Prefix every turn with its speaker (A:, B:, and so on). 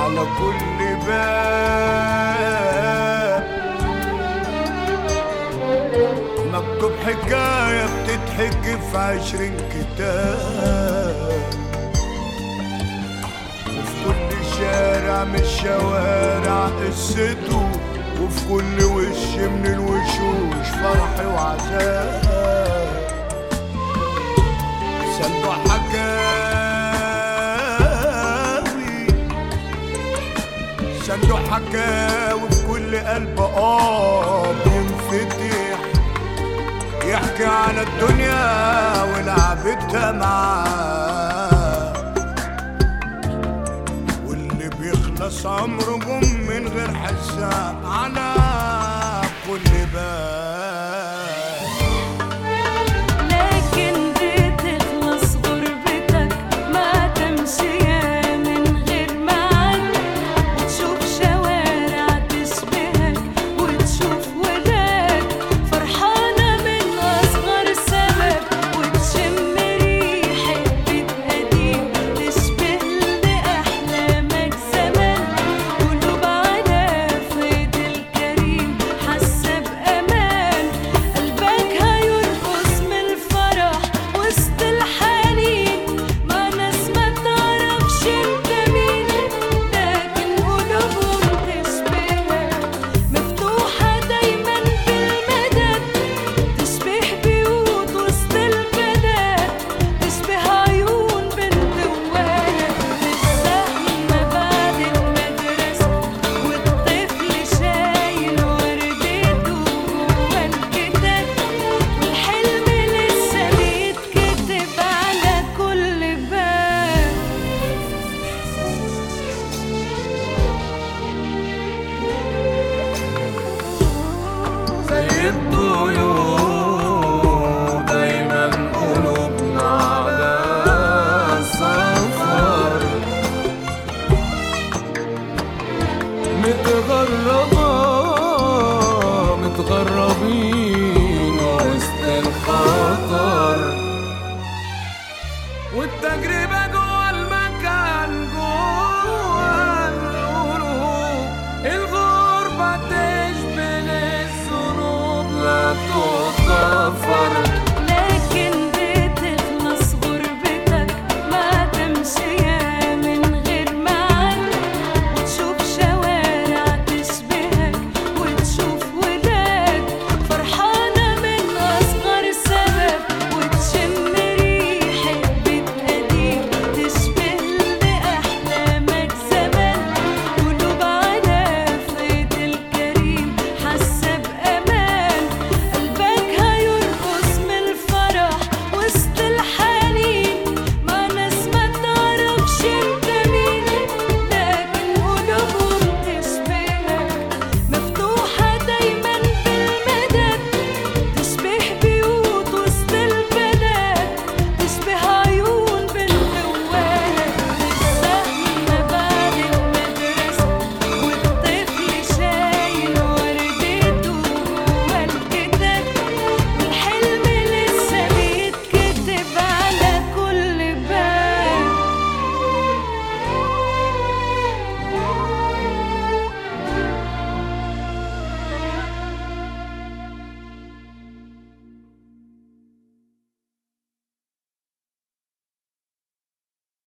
A: على كل باب مكتوب حكاية بتتحكي في عشرين كتاب وفي كل شارع من الشوارع قصته وفي كل وش من الوشوش فرح وعذاب صندوق حكاوي صندوق حكاوي في كل قلب اه بينفتح يحكي على الدنيا ولعبتها معاه واللي بيخلص عمره جم من غير حساب على كل باب
B: لكن بتخلص غربتك ما تمشي من غير معاد وتشوف شوارع تشبهك وتشوف ولاد فرحانة من أصغر سبب وتشم ريحة بيت قديم تشبه لأحلامك زمان قلوب على فيض الكريم حاسة بأمان قلبك هيرقص من الفرح وسط الحنين مع ناس ما تعرفش انت مين لكن قلوبهم تشبهك مفتوحة دايما بالمدد تشبه بيوت وسط البلد تشبه عيون بنت وولد الزحمة بعد المدرسة والطفل شايل وردته جوا الكتاب والحلم لسه بيتكتب على كل باب
C: زي الطيور دايما قلوبنا على السفر متغربة متغربين